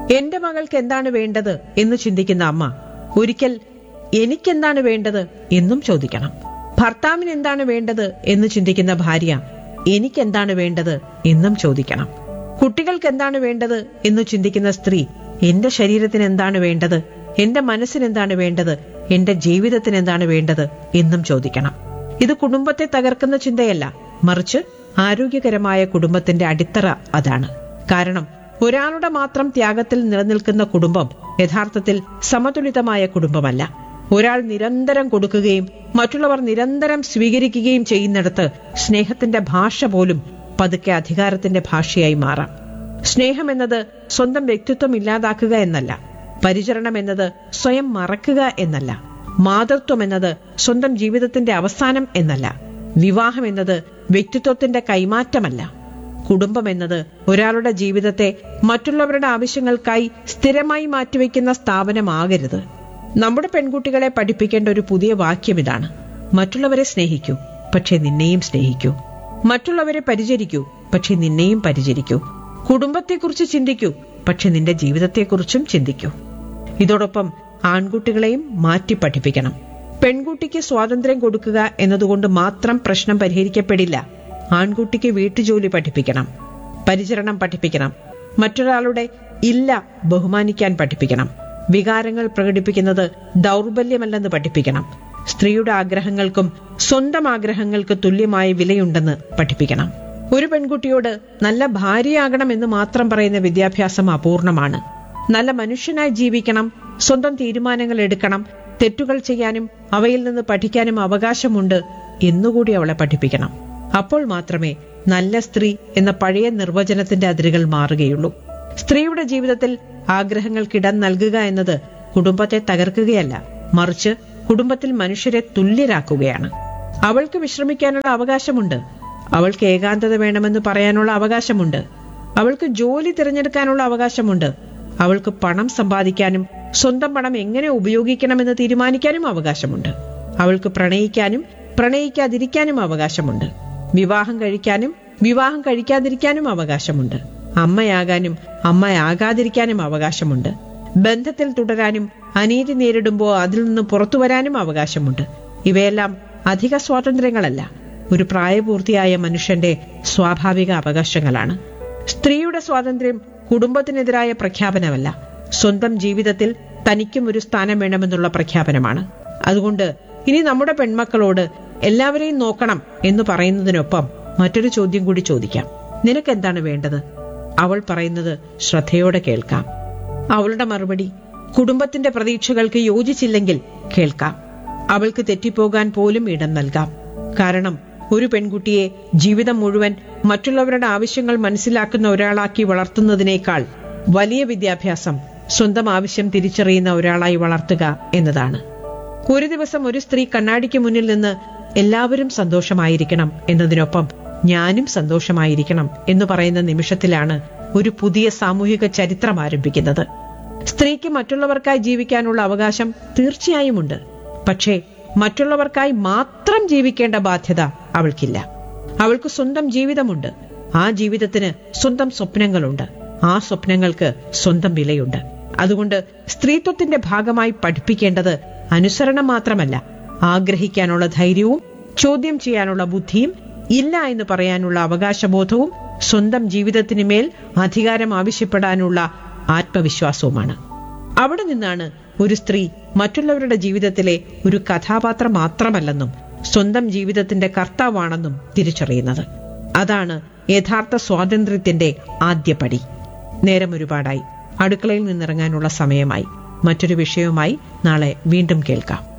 എന്റെ മകൾക്ക് എന്താണ് വേണ്ടത് എന്ന് ചിന്തിക്കുന്ന അമ്മ ഒരിക്കൽ എനിക്കെന്താണ് വേണ്ടത് എന്നും ചോദിക്കണം ഭർത്താവിന് എന്താണ് വേണ്ടത് എന്ന് ചിന്തിക്കുന്ന ഭാര്യ എനിക്കെന്താണ് വേണ്ടത് എന്നും ചോദിക്കണം കുട്ടികൾക്ക് എന്താണ് വേണ്ടത് എന്ന് ചിന്തിക്കുന്ന സ്ത്രീ എന്റെ ശരീരത്തിന് എന്താണ് വേണ്ടത് എന്റെ മനസ്സിന് എന്താണ് വേണ്ടത് എന്റെ ജീവിതത്തിന് എന്താണ് വേണ്ടത് എന്നും ചോദിക്കണം ഇത് കുടുംബത്തെ തകർക്കുന്ന ചിന്തയല്ല മറിച്ച് ആരോഗ്യകരമായ കുടുംബത്തിന്റെ അടിത്തറ അതാണ് കാരണം ഒരാളുടെ മാത്രം ത്യാഗത്തിൽ നിലനിൽക്കുന്ന കുടുംബം യഥാർത്ഥത്തിൽ സമതുലിതമായ കുടുംബമല്ല ഒരാൾ നിരന്തരം കൊടുക്കുകയും മറ്റുള്ളവർ നിരന്തരം സ്വീകരിക്കുകയും ചെയ്യുന്നിടത്ത് സ്നേഹത്തിന്റെ ഭാഷ പോലും പതുക്കെ അധികാരത്തിന്റെ ഭാഷയായി മാറാം സ്നേഹം എന്നത് സ്വന്തം വ്യക്തിത്വം ഇല്ലാതാക്കുക എന്നല്ല പരിചരണം എന്നത് സ്വയം മറക്കുക എന്നല്ല മാതൃത്വം എന്നത് സ്വന്തം ജീവിതത്തിന്റെ അവസാനം എന്നല്ല വിവാഹം എന്നത് വ്യക്തിത്വത്തിന്റെ കൈമാറ്റമല്ല കുടുംബം എന്നത് ഒരാളുടെ ജീവിതത്തെ മറ്റുള്ളവരുടെ ആവശ്യങ്ങൾക്കായി സ്ഥിരമായി മാറ്റിവെക്കുന്ന സ്ഥാപനമാകരുത് നമ്മുടെ പെൺകുട്ടികളെ പഠിപ്പിക്കേണ്ട ഒരു പുതിയ വാക്യം ഇതാണ് മറ്റുള്ളവരെ സ്നേഹിക്കൂ പക്ഷെ നിന്നെയും സ്നേഹിക്കൂ മറ്റുള്ളവരെ പരിചരിക്കൂ പക്ഷെ നിന്നെയും പരിചരിക്കൂ കുടുംബത്തെക്കുറിച്ച് ചിന്തിക്കൂ പക്ഷെ നിന്റെ ജീവിതത്തെക്കുറിച്ചും ചിന്തിക്കൂ ഇതോടൊപ്പം ആൺകുട്ടികളെയും മാറ്റി പഠിപ്പിക്കണം പെൺകുട്ടിക്ക് സ്വാതന്ത്ര്യം കൊടുക്കുക എന്നതുകൊണ്ട് മാത്രം പ്രശ്നം പരിഹരിക്കപ്പെടില്ല ആൺകുട്ടിക്ക് വീട്ടുജോലി പഠിപ്പിക്കണം പരിചരണം പഠിപ്പിക്കണം മറ്റൊരാളുടെ ഇല്ല ബഹുമാനിക്കാൻ പഠിപ്പിക്കണം വികാരങ്ങൾ പ്രകടിപ്പിക്കുന്നത് ദൗർബല്യമല്ലെന്ന് പഠിപ്പിക്കണം സ്ത്രീയുടെ ആഗ്രഹങ്ങൾക്കും സ്വന്തം ആഗ്രഹങ്ങൾക്ക് തുല്യമായ വിലയുണ്ടെന്ന് പഠിപ്പിക്കണം ഒരു പെൺകുട്ടിയോട് നല്ല ഭാര്യയാകണം എന്ന് മാത്രം പറയുന്ന വിദ്യാഭ്യാസം അപൂർണമാണ് നല്ല മനുഷ്യനായി ജീവിക്കണം സ്വന്തം തീരുമാനങ്ങൾ എടുക്കണം തെറ്റുകൾ ചെയ്യാനും അവയിൽ നിന്ന് പഠിക്കാനും അവകാശമുണ്ട് എന്നുകൂടി അവളെ പഠിപ്പിക്കണം അപ്പോൾ മാത്രമേ നല്ല സ്ത്രീ എന്ന പഴയ നിർവചനത്തിന്റെ അതിരുകൾ മാറുകയുള്ളൂ സ്ത്രീയുടെ ജീവിതത്തിൽ ആഗ്രഹങ്ങൾക്കിടം നൽകുക എന്നത് കുടുംബത്തെ തകർക്കുകയല്ല മറിച്ച് കുടുംബത്തിൽ മനുഷ്യരെ തുല്യരാക്കുകയാണ് അവൾക്ക് വിശ്രമിക്കാനുള്ള അവകാശമുണ്ട് അവൾക്ക് ഏകാന്തത വേണമെന്ന് പറയാനുള്ള അവകാശമുണ്ട് അവൾക്ക് ജോലി തിരഞ്ഞെടുക്കാനുള്ള അവകാശമുണ്ട് അവൾക്ക് പണം സമ്പാദിക്കാനും സ്വന്തം പണം എങ്ങനെ ഉപയോഗിക്കണമെന്ന് തീരുമാനിക്കാനും അവകാശമുണ്ട് അവൾക്ക് പ്രണയിക്കാനും പ്രണയിക്കാതിരിക്കാനും അവകാശമുണ്ട് വിവാഹം കഴിക്കാനും വിവാഹം കഴിക്കാതിരിക്കാനും അവകാശമുണ്ട് അമ്മയാകാനും അമ്മയാകാതിരിക്കാനും അവകാശമുണ്ട് ബന്ധത്തിൽ തുടരാനും അനീതി നേരിടുമ്പോൾ അതിൽ നിന്ന് പുറത്തു വരാനും അവകാശമുണ്ട് ഇവയെല്ലാം അധിക സ്വാതന്ത്ര്യങ്ങളല്ല ഒരു പ്രായപൂർത്തിയായ മനുഷ്യന്റെ സ്വാഭാവിക അവകാശങ്ങളാണ് സ്ത്രീയുടെ സ്വാതന്ത്ര്യം കുടുംബത്തിനെതിരായ പ്രഖ്യാപനമല്ല സ്വന്തം ജീവിതത്തിൽ തനിക്കും ഒരു സ്ഥാനം വേണമെന്നുള്ള പ്രഖ്യാപനമാണ് അതുകൊണ്ട് ഇനി നമ്മുടെ പെൺമക്കളോട് എല്ലാവരെയും നോക്കണം എന്ന് പറയുന്നതിനൊപ്പം മറ്റൊരു ചോദ്യം കൂടി ചോദിക്കാം നിനക്ക് എന്താണ് വേണ്ടത് അവൾ പറയുന്നത് ശ്രദ്ധയോടെ കേൾക്കാം അവളുടെ മറുപടി കുടുംബത്തിന്റെ പ്രതീക്ഷകൾക്ക് യോജിച്ചില്ലെങ്കിൽ കേൾക്കാം അവൾക്ക് തെറ്റിപ്പോകാൻ പോലും ഇടം നൽകാം കാരണം ഒരു പെൺകുട്ടിയെ ജീവിതം മുഴുവൻ മറ്റുള്ളവരുടെ ആവശ്യങ്ങൾ മനസ്സിലാക്കുന്ന ഒരാളാക്കി വളർത്തുന്നതിനേക്കാൾ വലിയ വിദ്യാഭ്യാസം സ്വന്തം ആവശ്യം തിരിച്ചറിയുന്ന ഒരാളായി വളർത്തുക എന്നതാണ് ഒരു ദിവസം ഒരു സ്ത്രീ കണ്ണാടിക്ക് മുന്നിൽ നിന്ന് എല്ലാവരും സന്തോഷമായിരിക്കണം എന്നതിനൊപ്പം ഞാനും സന്തോഷമായിരിക്കണം എന്ന് പറയുന്ന നിമിഷത്തിലാണ് ഒരു പുതിയ സാമൂഹിക ചരിത്രം ആരംഭിക്കുന്നത് സ്ത്രീക്ക് മറ്റുള്ളവർക്കായി ജീവിക്കാനുള്ള അവകാശം തീർച്ചയായുമുണ്ട് പക്ഷേ മറ്റുള്ളവർക്കായി മാത്രം ജീവിക്കേണ്ട ബാധ്യത അവൾക്കില്ല അവൾക്ക് സ്വന്തം ജീവിതമുണ്ട് ആ ജീവിതത്തിന് സ്വന്തം സ്വപ്നങ്ങളുണ്ട് ആ സ്വപ്നങ്ങൾക്ക് സ്വന്തം വിലയുണ്ട് അതുകൊണ്ട് സ്ത്രീത്വത്തിന്റെ ഭാഗമായി പഠിപ്പിക്കേണ്ടത് അനുസരണം മാത്രമല്ല ആഗ്രഹിക്കാനുള്ള ധൈര്യവും ചോദ്യം ചെയ്യാനുള്ള ബുദ്ധിയും ഇല്ല എന്ന് പറയാനുള്ള അവകാശബോധവും സ്വന്തം ജീവിതത്തിന് മേൽ അധികാരം ആവശ്യപ്പെടാനുള്ള ആത്മവിശ്വാസവുമാണ് അവിടെ നിന്നാണ് ഒരു സ്ത്രീ മറ്റുള്ളവരുടെ ജീവിതത്തിലെ ഒരു കഥാപാത്രം മാത്രമല്ലെന്നും സ്വന്തം ജീവിതത്തിന്റെ കർത്താവാണെന്നും തിരിച്ചറിയുന്നത് അതാണ് യഥാർത്ഥ സ്വാതന്ത്ര്യത്തിന്റെ ആദ്യപടി നേരം ഒരുപാടായി അടുക്കളയിൽ നിന്നിറങ്ങാനുള്ള സമയമായി മറ്റൊരു വിഷയവുമായി നാളെ വീണ്ടും കേൾക്കാം